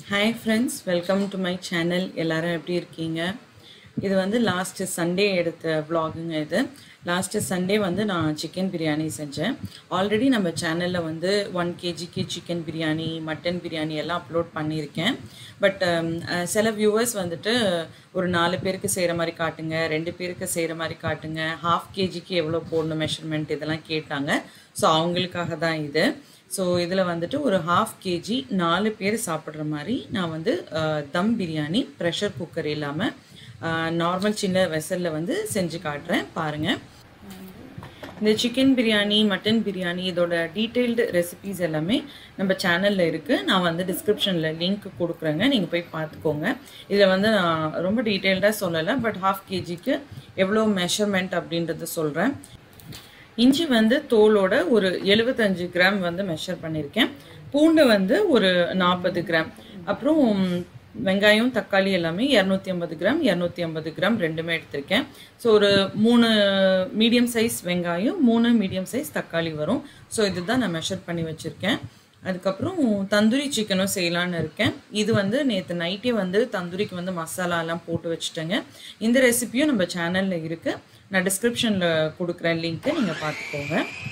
hi friends welcome to my channel எல்லாரும் எப்படி இருக்கீங்க இது வந்து லாஸ்ட்டு சண்டே எடுத்த vlogங்க இது லாஸ்ட்டு சண்டே வந்து நான் சிக்கன் பிரியாணி செஞ்சேன் ஆல்ரெடி நம்ம சேனலில் வந்து ஒன் கேஜிக்கு சிக்கன் பிரியாணி மட்டன் பிரியாணி எல்லாம் அப்லோட் பண்ணியிருக்கேன் பட் சில வியூவர்ஸ் வந்துட்டு ஒரு நாலு பேருக்கு செய்கிற மாதிரி காட்டுங்க ரெண்டு பேருக்கு செய்கிற மாதிரி காட்டுங்க ஹாஃப் கேஜிக்கு எவ்வளோ போடணும் மெஷர்மெண்ட் இதெல்லாம் கேட்டாங்க ஸோ அவங்களுக்காக தான் இது ஸோ இதில் வந்துட்டு ஒரு ஹாஃப் கேஜி நாலு பேர் சாப்பிட்ற மாதிரி நான் வந்து அஹ், தம் பிரியாணி ப்ரெஷர் குக்கர் இல்லாமல் நார்மல் சின்ன வெசலில் வந்து செஞ்சு காட்டுறேன் பாருங்கள் இந்த சிக்கன் பிரியாணி மட்டன் பிரியாணி இதோட டீட்டெயில்டு ரெசிபீஸ் எல்லாமே நம்ம சேனலில் இருக்குது நான் வந்து டிஸ்கிரிப்ஷனில் லிங்க் கொடுக்குறேங்க நீங்கள் போய் பார்த்துக்கோங்க இதில் வந்து நான் ரொம்ப டீட்டெயில்டாக சொல்லலை பட் ஹாஃப் கேஜிக்கு எவ்வளோ மெஷர்மெண்ட் அப்படின்றத சொல்கிறேன் இஞ்சி வந்து தோலோட ஒரு எழுபத்தஞ்சு கிராம் வந்து மெஷர் பண்ணியிருக்கேன் பூண்டு வந்து ஒரு நாற்பது கிராம் அப்புறம் வெங்காயம் தக்காளி எல்லாமே இரநூத்தி ஐம்பது கிராம் இரநூத்தி ஐம்பது கிராம் ரெண்டுமே எடுத்திருக்கேன் ஸோ ஒரு மூணு மீடியம் சைஸ் வெங்காயம் மூணு மீடியம் சைஸ் தக்காளி வரும் ஸோ இதுதான் நான் மெஷர் பண்ணி வச்சுருக்கேன் அதுக்கப்புறம் தந்தூரி சிக்கனும் செய்யலான்னு இருக்கேன் இது வந்து நேற்று நைட்டே வந்து தந்தூரிக்கு வந்து மசாலாலாம் போட்டு வச்சுட்டேங்க இந்த ரெசிபியும் நம்ம சேனலில் இருக்குது நான் டிஸ்கிரிப்ஷனில் கொடுக்குறேன் லிங்க்கு நீங்கள் பார்த்துக்கோங்க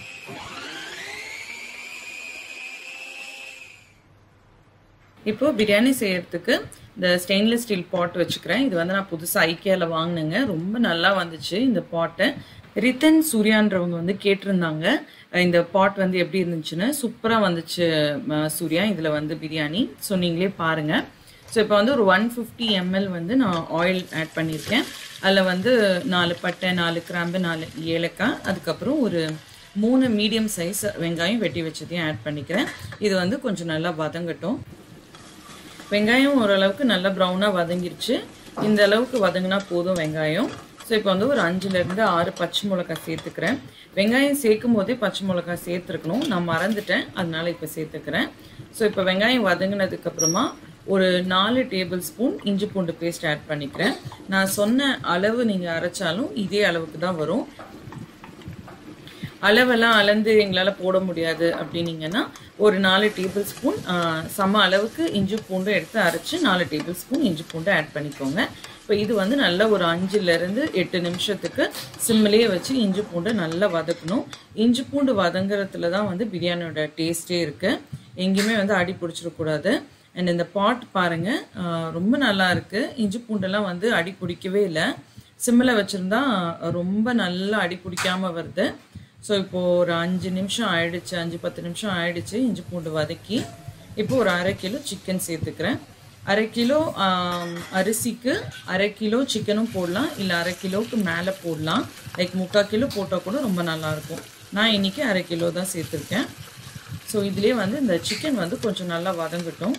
இப்போ பிரியாணி செய்யறதுக்கு இந்த ஸ்டெயின்லெஸ் ஸ்டீல் பாட் வச்சுக்கிறேன் இது வந்து நான் புதுசாக ஐக்கியாவில் வாங்கினேங்க ரொம்ப நல்லா வந்துச்சு இந்த பாட்டை ரித்தன் சூர்யான்றவங்க வந்து கேட்டிருந்தாங்க அஹ் இந்த பாட் வந்து எப்படி இருந்துச்சுன்னு சூப்பராக வந்துச்சு ம, சூர்யா இதில் வந்து பிரியாணி ஸோ நீங்களே பாருங்கள் ஸோ இப்போ வந்து ஒரு ஒன் ஃபிஃப்டி எம்எல் வந்து நான் ஆயில் ஆட் பண்ணியிருக்கேன் அதில் வந்து நாலு பட்டை நாலு கிராம்பு நாலு ஏலக்காய் அதுக்கப்புறம் ஒரு மூணு மீடியம் சைஸ் வெங்காயம் வெட்டி வச்சதையும் ஆட் பண்ணிக்கிறேன் இது வந்து கொஞ்சம் நல்லா வதங்கட்டும் வெங்காயம் ஓரளவுக்கு நல்லா ப்ரௌனாக வதங்கிருச்சு இந்த அளவுக்கு வதங்கினா போதும் வெங்காயம் ஸோ இப்போ வந்து ஒரு அஞ்சுலேருந்து ஆறு பச்சை மிளகாய் சேர்த்துக்கிறேன் வெங்காயம் சேர்க்கும் போதே பச்சை மிளகாய் சேர்த்துருக்கணும் நான் மறந்துட்டேன் அதனால இப்போ சேர்த்துக்கிறேன் ஸோ இப்போ வெங்காயம் வதங்கினதுக்கப்புறமா ஒரு நாலு டேபிள் ஸ்பூன் இஞ்சி பூண்டு பேஸ்ட் ஆட் பண்ணிக்கிறேன் நான் சொன்ன அளவு நீங்கள் அரைச்சாலும் இதே அளவுக்கு தான் வரும் அளவெல்லாம் அளந்து எங்களால் போட முடியாது அப்படின்னீங்கன்னா ஒரு நாலு டேபிள் ஸ்பூன் சம அளவுக்கு இஞ்சி பூண்டு எடுத்து அரைச்சி நாலு டேபிள் ஸ்பூன் இஞ்சி பூண்டு ஆட் பண்ணிக்கோங்க இப்போ இது வந்து நல்ல ஒரு அஞ்சுலேருந்து எட்டு நிமிஷத்துக்கு சிம்மிலேயே வச்சு இஞ்சி பூண்டு நல்லா வதக்கணும் இஞ்சி பூண்டு வதங்குறதுல தான் வந்து பிரியாணியோட டேஸ்ட்டே இருக்குது எங்கேயுமே வந்து அடி பிடிச்சிடக்கூடாது அண்ட் இந்த பாட் பாருங்கள் ரொம்ப நல்லா இருக்குது இஞ்சி பூண்டெல்லாம் வந்து அடி பிடிக்கவே இல்லை சிம்மில் வச்சுருந்தா ரொம்ப நல்லா அடி பிடிக்காம வருது ஸோ இப்போது ஒரு அஞ்சு நிமிஷம் ஆயிடுச்சு அஞ்சு பத்து நிமிஷம் ஆயிடுச்சு இஞ்சி பூண்டு வதக்கி இப்போ ஒரு அரை கிலோ சிக்கன் சேர்த்துக்கிறேன் அரை கிலோ ஆம், அரிசிக்கு அரை கிலோ சிக்கனும் போடலாம் இல்லை அரை கிலோவுக்கு மேலே போடலாம் லைக் முக்கால் கிலோ போட்டால் கூட ரொம்ப நல்லாயிருக்கும் நான் இன்றைக்கி அரை கிலோ தான் சேர்த்துருக்கேன் ஸோ இதுலேயே வந்து இந்த சிக்கன் வந்து கொஞ்சம் நல்லா வதங்கட்டும்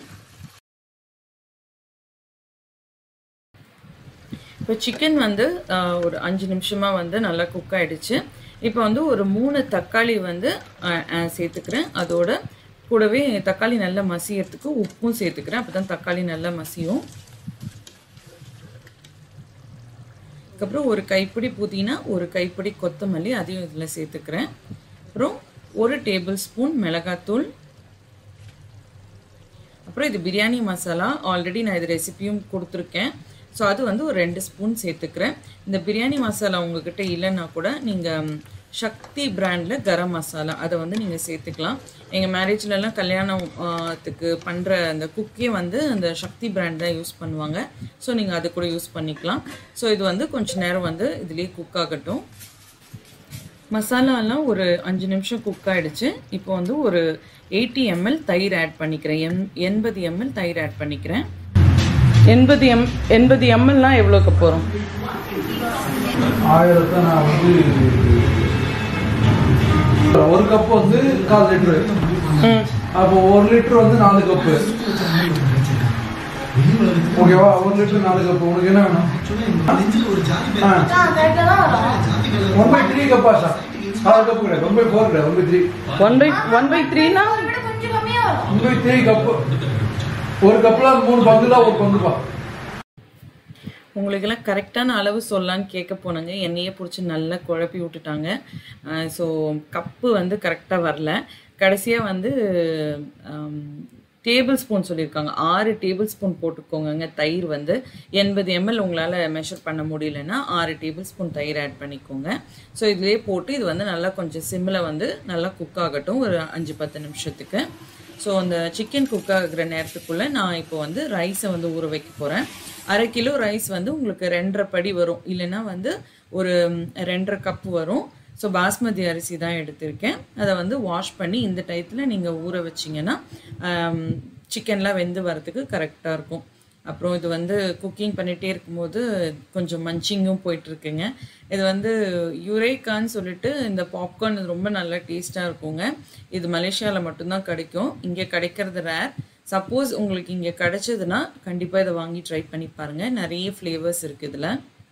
இப்போ சிக்கன் வந்து ஆஹ், ஒரு அஞ்சு நிமிஷமாக வந்து நல்லா குக் ஆயிடுச்சு இப்போ வந்து ஒரு மூணு தக்காளி வந்து ஆஹ், ஆஹ், சேர்த்துக்கிறேன் அதோட கூடவே தக்காளி நல்லா மசியறதுக்கு உப்பும் சேர்த்துக்கிறேன் அப்போ தான் தக்காளி நல்லா மசியும் அதுக்கப்புறம் ஒரு கைப்பிடி புதினா ஒரு கைப்பிடி கொத்தமல்லி அதையும் இதில் சேர்த்துக்கிறேன் அப்புறம் ஒரு டேபிள் ஸ்பூன் மிளகாத்தூள் அப்புறம் இது பிரியாணி மசாலா ஆல்ரெடி நான் இது ரெசிபியும் கொடுத்துருக்கேன் ஸோ அது வந்து ஒரு ரெண்டு ஸ்பூன் சேர்த்துக்கிறேன் இந்த பிரியாணி மசாலா உங்ககிட்ட இல்லைன்னா கூட நீங்கள் சக்தி பிராண்டில் கரம் மசாலா அதை வந்து நீங்கள் சேர்த்துக்கலாம் எங்கள் மேரேஜ்லலாம் கல்யாணத்துக்கு பண்ணுற அந்த குக்கே வந்து அந்த சக்தி பிராண்ட் தான் யூஸ் பண்ணுவாங்க ஸோ நீங்கள் அது கூட யூஸ் பண்ணிக்கலாம் ஸோ இது வந்து கொஞ்ச நேரம் வந்து இதுலேயே குக் ஆகட்டும் மசாலாலாம் ஒரு அஞ்சு நிமிஷம் குக் ஆயிடுச்சு இப்போ வந்து ஒரு எயிட்டி எம்எல் தயிர் ஆட் பண்ணிக்கிறேன் எம் எண்பது எம்எல் தயிர் ஆட் பண்ணிக்கிறேன் எண்பது எம் எண்பது எம்எல்லாம் எவ்வளோக்கு போகிறோம் ஆயிரத்தை நான் வந்து ஒரு கப் வந்து கால் லிட்டரு ம் அப்போ ஒரு லிட்டர் வந்து நாலு கப்பு ஓகேவா ஒரு லிட்டர் நாலு கப்பு உனக்கு என்ன வேணும் ஒன் பை த்ரீ கப்பா சார் நாலு கப்பு கிடையாது ஒன் பை ஃபோர் கிடையாது one by three one by one by த்ரீனா ஒன் பை த்ரீ கப்பு ஒரு கப்புல மூணு பங்குல ஒரு பங்குப்பா உங்களுக்கெல்லாம் கரெக்டான அளவு சொல்லலான்னு கேட்க போனாங்க என்னையே பிடிச்சி நல்லா குழப்பி விட்டுட்டாங்க ஸோ கப்பு வந்து கரெக்டாக வரல கடைசியாக வந்து டேபிள் ஸ்பூன் சொல்லியிருக்காங்க ஆறு டேபிள் ஸ்பூன் போட்டுக்கோங்க தயிர் வந்து எண்பது எம்எல் உங்களால் மெஷர் பண்ண முடியலன்னா ஆறு டேபிள் ஸ்பூன் தயிர் ஆட் பண்ணிக்கோங்க ஸோ இதுலேயே போட்டு இது வந்து நல்லா கொஞ்சம் சிம்மில் வந்து நல்லா குக் ஆகட்டும் ஒரு அஞ்சு பத்து நிமிஷத்துக்கு ஸோ அந்த சிக்கன் குக் ஆகிற நேரத்துக்குள்ளே நான் இப்போ வந்து ரைஸை வந்து ஊற வைக்க போகிறேன் அரை கிலோ ரைஸ் வந்து உங்களுக்கு ரெண்டரை படி வரும் இல்லைன்னா வந்து ஒரு ரெண்டரை கப் வரும் ஸோ பாஸ்மதி அரிசி தான் எடுத்திருக்கேன் அதை வந்து வாஷ் பண்ணி இந்த டயத்தில் நீங்கள் ஊற வச்சிங்கன்னா சிக்கன்லாம் வெந்து வரத்துக்கு கரெக்டாக இருக்கும் அப்புறம் இது வந்து குக்கிங் பண்ணிகிட்டே இருக்கும்போது கொஞ்சம் மஞ்சிங்கும் போயிட்டுருக்குங்க இது வந்து யுரேக்கான்னு சொல்லிட்டு இந்த பாப்கார்ன் இது ரொம்ப நல்லா டேஸ்ட்டாக இருக்குங்க இது மலேசியாவில் மட்டும்தான் கிடைக்கும் இங்கே கிடைக்கிறது ரேர் சப்போஸ் உங்களுக்கு இங்கே கிடைச்சதுன்னா கண்டிப்பாக இதை வாங்கி ட்ரை பண்ணி பாருங்கள் நிறைய ஃப்ளேவர்ஸ் இருக்குது இதில்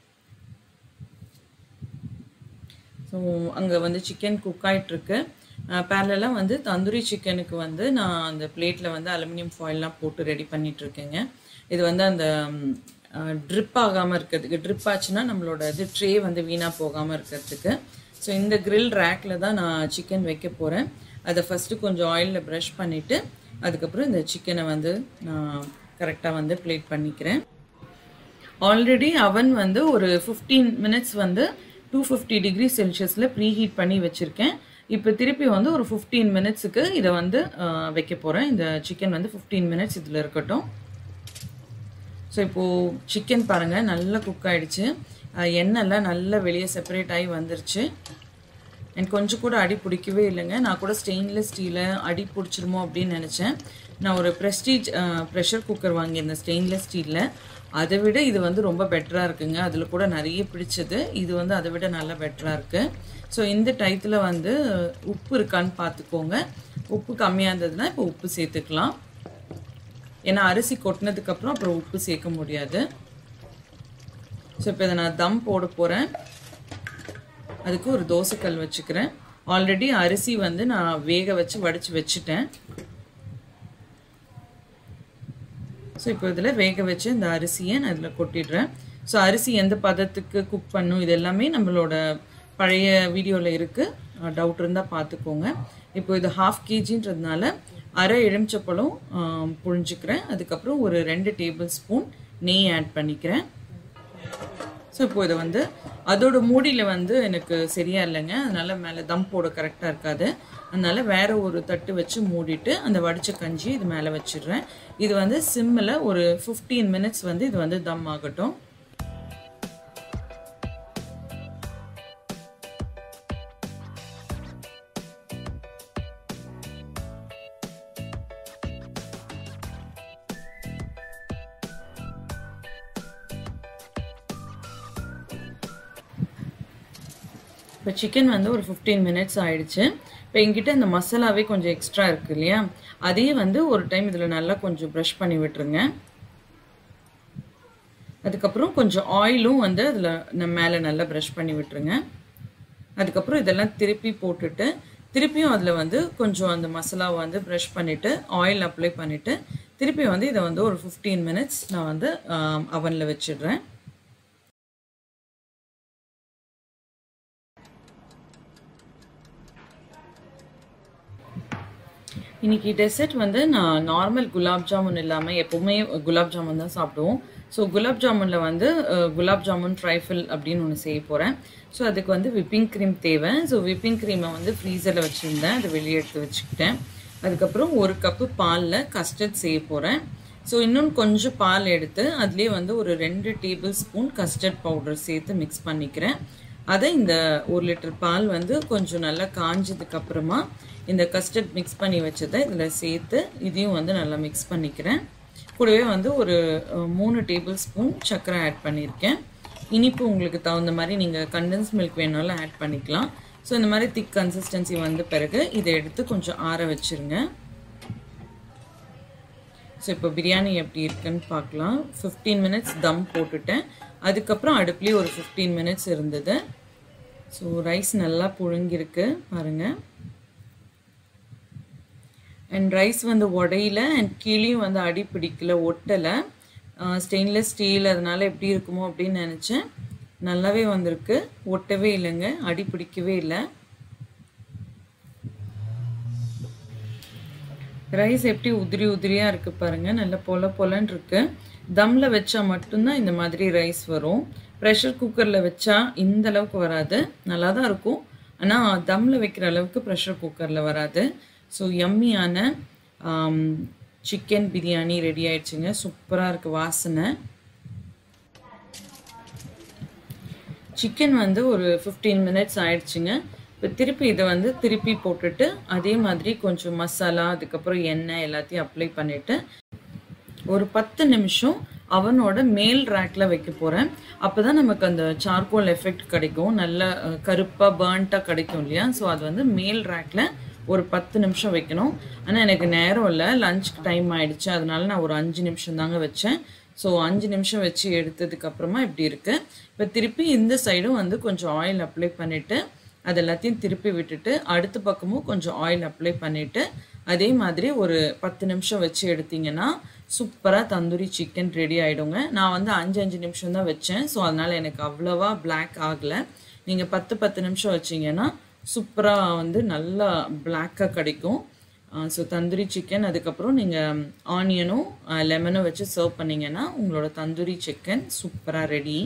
ஸோ அங்கே வந்து சிக்கன் குக் ஆகிட்டுருக்கு பேரலாம் வந்து தந்தூரி சிக்கனுக்கு வந்து நான் அந்த பிளேட்டில் வந்து அலுமினியம் ஃபாயில்லாம் போட்டு ரெடி பண்ணிகிட்ருக்கேங்க இது வந்து அந்த ட்ரிப் ஆகாமல் இருக்கிறதுக்கு ட்ரிப் ஆச்சுன்னா நம்மளோட இது ட்ரே வந்து வீணாக போகாமல் இருக்கிறதுக்கு ஸோ இந்த கிரில் ரேக்கில் தான் நான் சிக்கன் வைக்க போகிறேன் அதை ஃபஸ்ட்டு கொஞ்சம் ஆயிலில் ப்ரஷ் பண்ணிவிட்டு அதுக்கப்புறம் இந்த சிக்கனை வந்து நான் கரெக்டாக வந்து பிளேட் பண்ணிக்கிறேன் ஆல்ரெடி அவன் வந்து ஒரு ஃபிஃப்டீன் மினிட்ஸ் வந்து டூ ஃபிஃப்டி டிகிரி செல்சியஸில் ப்ரீ ஹீட் பண்ணி வச்சுருக்கேன் இப்போ திருப்பி வந்து ஒரு ஃபிஃப்டீன் மினிட்ஸுக்கு இதை வந்து வைக்க போகிறேன் இந்த சிக்கன் வந்து ஃபிஃப்டீன் மினிட்ஸ் இதில் இருக்கட்டும் ஸோ இப்போது சிக்கன் பாருங்கள் நல்லா குக் ஆகிடுச்சு எண்ணெய்லாம் நல்லா வெளியே செப்பரேட் ஆகி வந்துருச்சு எனக்கு கொஞ்சம் கூட அடி பிடிக்கவே இல்லைங்க நான் கூட ஸ்டெயின்லெஸ் ஸ்டீலில் அடி பிடிச்சிருமோ அப்படின்னு நினச்சேன் நான் ஒரு ப்ரெஸ்டீஜ் ப்ரெஷர் குக்கர் வாங்கியிருந்தேன் ஸ்டெயின்லெஸ் ஸ்டீலில் அதை விட இது வந்து ரொம்ப பெட்டராக இருக்குங்க அதில் கூட நிறைய பிடிச்சது இது வந்து அதை விட நல்லா பெட்டராக இருக்குது ஸோ இந்த டயத்தில் வந்து உப்பு இருக்கான்னு பார்த்துக்கோங்க உப்பு கம்மியாக இருந்ததுன்னா இப்போ உப்பு சேர்த்துக்கலாம் ஏன்னா அரிசி கொட்டினதுக்கப்புறம் அப்புறம் உப்பு சேர்க்க முடியாது ஸோ இப்போ இதை நான் தம் போட போகிறேன் அதுக்கு ஒரு தோசைக்கல் வச்சுக்கிறேன் ஆல்ரெடி அரிசி வந்து நான் வேக வச்சு வடித்து வச்சுட்டேன் ஸோ இப்போ இதில் வேக வச்சு இந்த அரிசியை நான் இதில் கொட்டிடுறேன் ஸோ அரிசி எந்த பதத்துக்கு குக் பண்ணும் இது எல்லாமே நம்மளோட பழைய வீடியோவில் இருக்குது டவுட் இருந்தால் பார்த்துக்கோங்க இப்போ இது ஹாஃப் கேஜின்றதுனால அரை எலுமிச்சப்பழம் புழிஞ்சிக்கிறேன் அதுக்கப்புறம் ஒரு ரெண்டு டேபிள் ஸ்பூன் நெய் ஆட் பண்ணிக்கிறேன் ஸோ இப்போ இதை வந்து அதோட மூடியில் வந்து எனக்கு சரியா இல்லைங்க அதனால மேலே தம் போட கரெக்டாக இருக்காது அதனால வேற ஒரு தட்டு வச்சு மூடிட்டு அந்த வடிச்ச கஞ்சி இது மேலே வச்சிடுறேன் இது வந்து சிம்மில் ஒரு ஃபிஃப்டீன் மினிட்ஸ் வந்து இது வந்து தம் ஆகட்டும் இப்போ சிக்கன் வந்து ஒரு ஃபிஃப்டீன் மினிட்ஸ் ஆயிடுச்சு இப்போ எங்கிட்ட இந்த மசாலாவே கொஞ்சம் எக்ஸ்ட்ரா இருக்கு இல்லையா அதையே வந்து ஒரு டைம் இதில் நல்லா கொஞ்சம் ப்ரஷ் பண்ணி விட்டுருங்க அதுக்கப்புறம் கொஞ்சம் ஆயிலும் வந்து அதில் நம்ம மேலே நல்லா ப்ரஷ் பண்ணி விட்டுருங்க அதுக்கப்புறம் இதெல்லாம் திருப்பி போட்டுட்டு திருப்பியும் அதில் வந்து கொஞ்சம் அந்த மசாலாவை வந்து ப்ரஷ் பண்ணிவிட்டு ஆயில் அப்ளை பண்ணிவிட்டு திருப்பி வந்து இதை வந்து ஒரு ஃபிஃப்டீன் மினிட்ஸ் நான் வந்து அவனில் வச்சிடுறேன் இன்னைக்கு டெசர்ட் வந்து நான் நார்மல் குலாப் ஜாமுன் இல்லாமல் எப்போவுமே குலாப் ஜாமுன் தான் சாப்பிடுவோம் ஸோ குலாப் ஜாமுனில் வந்து குலாப் ஜாமுன் ட்ரைஃபில் அப்படின்னு ஒன்று செய்ய போகிறேன் ஸோ அதுக்கு வந்து விப்பிங் க்ரீம் தேவை ஸோ விப்பிங் க்ரீமை வந்து ஃப்ரீசரில் வச்சுருந்தேன் அதை வெளியே எடுத்து வச்சுக்கிட்டேன் அதுக்கப்புறம் ஒரு கப்பு பாலில் கஸ்டர்ட் செய்ய போகிறேன் ஸோ இன்னும் கொஞ்சம் பால் எடுத்து அதுலேயே வந்து ஒரு ரெண்டு டேபிள் ஸ்பூன் கஸ்டர்ட் பவுடர் சேர்த்து மிக்ஸ் பண்ணிக்கிறேன் அதை இந்த ஒரு லிட்டர் பால் வந்து கொஞ்சம் நல்லா காஞ்சதுக்கு அப்புறமா இந்த கஸ்டர்ட் மிக்ஸ் பண்ணி வச்சதை இதில் சேர்த்து இதையும் வந்து நல்லா மிக்ஸ் பண்ணிக்கிறேன் கூடவே வந்து ஒரு மூணு டேபிள் ஸ்பூன் சர்க்கரை ஆட் பண்ணியிருக்கேன் இனிப்பு உங்களுக்கு தகுந்த மாதிரி நீங்கள் கண்டென்ஸ் மில்க் வேணாலும் ஆட் பண்ணிக்கலாம் ஸோ இந்த மாதிரி திக் கன்சிஸ்டன்சி வந்த பிறகு இதை எடுத்து கொஞ்சம் ஆற வச்சுருங்க ஸோ இப்போ பிரியாணி எப்படி இருக்குன்னு பார்க்கலாம் ஃபிஃப்டீன் மினிட்ஸ் தம் போட்டுட்டேன் அதுக்கப்புறம் அடுப்புலேயே ஒரு ஃபிஃப்டீன் மினிட்ஸ் இருந்தது ஸோ ரைஸ் நல்லா புழுங்கிருக்கு பாருங்கள் அண்ட் ரைஸ் வந்து உடையில அண்ட் கீழேயும் வந்து அடி பிடிக்கல ஒட்டலை ஸ்டெயின்லெஸ் ஸ்டீல் அதனால எப்படி இருக்குமோ அப்படின்னு நினச்சேன் நல்லாவே வந்திருக்கு ஒட்டவே இல்லைங்க அடி பிடிக்கவே இல்லை ரைஸ் எப்படி உதிரி உதிரியாக இருக்குது பாருங்கள் நல்ல பொல பொலன்னு இருக்கு தம்மில் வச்சா மட்டும்தான் இந்த மாதிரி ரைஸ் வரும் ப்ரெஷர் குக்கரில் வச்சா இந்த அளவுக்கு வராது நல்லா தான் இருக்கும் ஆனால் தம்மில் வைக்கிற அளவுக்கு ப்ரெஷர் குக்கரில் வராது ஸோ எம்மியான சிக்கன் பிரியாணி ரெடி ஆயிடுச்சுங்க சூப்பராக இருக்குது வாசனை சிக்கன் வந்து ஒரு ஃபிஃப்டீன் மினிட்ஸ் ஆயிடுச்சுங்க இப்போ திருப்பி இதை வந்து திருப்பி போட்டுட்டு அதே மாதிரி கொஞ்சம் மசாலா அதுக்கப்புறம் எண்ணெய் எல்லாத்தையும் அப்ளை பண்ணிவிட்டு ஒரு பத்து நிமிஷம் அவனோட மேல் ரேக்கில் வைக்க போகிறேன் அப்போ தான் நமக்கு அந்த சார்கோல் எஃபெக்ட் கிடைக்கும் நல்ல கருப்பாக பேர்ன்ட்டாக கிடைக்கும் இல்லையா ஸோ அது வந்து மேல் ரேக்கில் ஒரு பத்து நிமிஷம் வைக்கணும் ஆனால் எனக்கு நேரம் இல்லை லஞ்சுக்கு டைம் ஆயிடுச்சு அதனால நான் ஒரு அஞ்சு நிமிஷம் தாங்க வச்சேன் ஸோ அஞ்சு நிமிஷம் வச்சு எடுத்ததுக்கு அப்புறமா இப்படி இருக்குது இப்போ திருப்பி இந்த சைடும் வந்து கொஞ்சம் ஆயில் அப்ளை பண்ணிவிட்டு அது எல்லாத்தையும் திருப்பி விட்டுட்டு அடுத்த பக்கமும் கொஞ்சம் ஆயில் அப்ளை பண்ணிவிட்டு அதே மாதிரி ஒரு பத்து நிமிஷம் வச்சு எடுத்தீங்கன்னா சூப்பராக தந்தூரி சிக்கன் ரெடி ஆகிடுங்க நான் வந்து அஞ்சு அஞ்சு நிமிஷம் தான் வச்சேன் ஸோ அதனால் எனக்கு அவ்வளோவா பிளாக் ஆகலை நீங்கள் பத்து பத்து நிமிஷம் வச்சிங்கன்னா சூப்பராக வந்து நல்லா பிளாக்காக கிடைக்கும் ஸோ தந்தூரி சிக்கன் அதுக்கப்புறம் நீங்கள் ஆனியனும் லெமனும் வச்சு சர்வ் பண்ணிங்கன்னா உங்களோட தந்தூரி சிக்கன் சூப்பராக ரெடி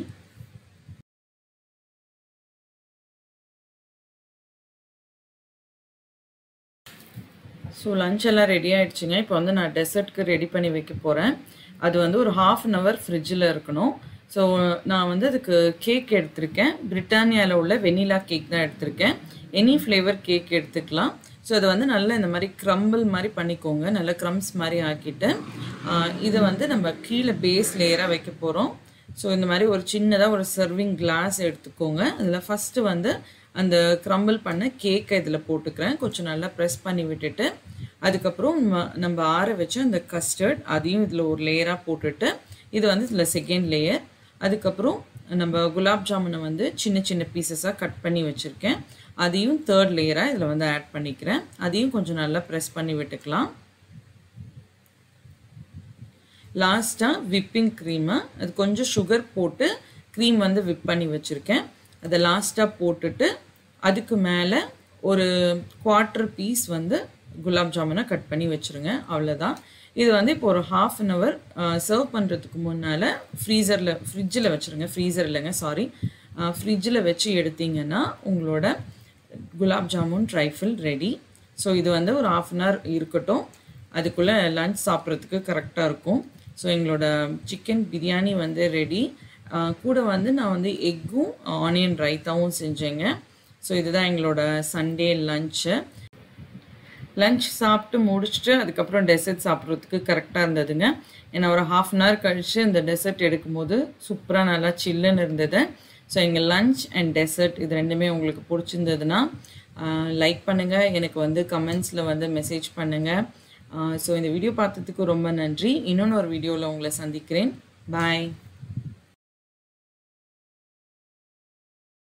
ஸோ லஞ்ச் எல்லாம் ரெடி ஆயிடுச்சுங்க இப்போ வந்து நான் டெசர்ட்க்கு ரெடி பண்ணி வைக்க போகிறேன் அது வந்து ஒரு ஹாஃப் அன் ஹவர் ஃப்ரிட்ஜில் இருக்கணும் ஸோ நான் வந்து அதுக்கு கேக் எடுத்திருக்கேன் பிரிட்டானியாவில் உள்ள வெனிலா கேக் தான் எடுத்திருக்கேன் எனி ஃப்ளேவர் கேக் எடுத்துக்கலாம் ஸோ அதை வந்து நல்லா இந்த மாதிரி க்ரம்பிள் மாதிரி பண்ணிக்கோங்க நல்லா க்ரம்ஸ் மாதிரி ஆக்கிட்டு இதை வந்து நம்ம கீழே பேஸ் லேயராக வைக்க போகிறோம் ஸோ இந்த மாதிரி ஒரு சின்னதாக ஒரு சர்விங் கிளாஸ் எடுத்துக்கோங்க அதில் ஃபஸ்ட்டு வந்து அந்த க்ரம்பிள் பண்ண கேக்கை இதில் போட்டுக்கிறேன் கொஞ்சம் நல்லா ப்ரெஸ் பண்ணி விட்டுட்டு அதுக்கப்புறம் நம்ம ஆற வச்ச அந்த கஸ்டர்ட் அதையும் இதில் ஒரு லேயராக போட்டுட்டு இது வந்து இதில் செகண்ட் லேயர் அதுக்கப்புறம் நம்ம குலாப் ஜாமுனை வந்து சின்ன சின்ன பீசஸாக கட் பண்ணி வச்சுருக்கேன் அதையும் தேர்ட் லேயராக இதில் வந்து ஆட் பண்ணிக்கிறேன் அதையும் கொஞ்சம் நல்லா ப்ரெஸ் பண்ணி விட்டுக்கலாம் லாஸ்ட்டாக விப்பிங் க்ரீமை அது கொஞ்சம் சுகர் போட்டு க்ரீம் வந்து விப் பண்ணி வச்சுருக்கேன் அதை லாஸ்ட்டாக போட்டுட்டு அதுக்கு மேலே ஒரு குவார்ட்டர் பீஸ் வந்து குலாப் ஜாமுனை கட் பண்ணி வச்சுருங்க அவ்வளோதான் இது வந்து இப்போ ஒரு ஹாஃப் அன் ஹவர் சர்வ் பண்ணுறதுக்கு முன்னால் ஃப்ரீசரில் ஃப்ரிட்ஜில் வச்சுருங்க ஃப்ரீசர் இல்லைங்க சாரி ஃப்ரிட்ஜில் வச்சு எடுத்தீங்கன்னா உங்களோட gulab jamun trifle ready so இது வந்து ஒரு ஹாஃப் அன் ஹவர் இருக்கட்டும் அதுக்குள்ளே லஞ்ச் சாப்பிட்றதுக்கு கரெக்டாக இருக்கும் ஸோ எங்களோட சிக்கன் பிரியாணி வந்து ரெடி கூட வந்து நான் வந்து எக்கும் ஆனியன் ரைத்தாவும் செஞ்சேங்க ஸோ இதுதான் எங்களோட சண்டே லஞ்சு லஞ்ச் சாப்பிட்டு முடிச்சுட்டு அதுக்கப்புறம் டெசர்ட் சாப்பிட்றதுக்கு கரெக்டாக இருந்ததுங்க ஏன்னா ஒரு ஹாஃப் அன் ஹவர் கழித்து இந்த டெசர்ட் எடுக்கும்போது சூப்பராக நல்லா சில்லுன்னு இருந்தது ஸோ எங்கள் லஞ்ச் அண்ட் டெசர்ட் இது ரெண்டுமே உங்களுக்கு பிடிச்சிருந்ததுன்னா லைக் பண்ணுங்கள் எனக்கு வந்து கமெண்ட்ஸில் வந்து மெசேஜ் பண்ணுங்கள் ஸோ இந்த வீடியோ பார்த்ததுக்கு ரொம்ப நன்றி இன்னொன்று ஒரு வீடியோவில் உங்களை சந்திக்கிறேன் பாய்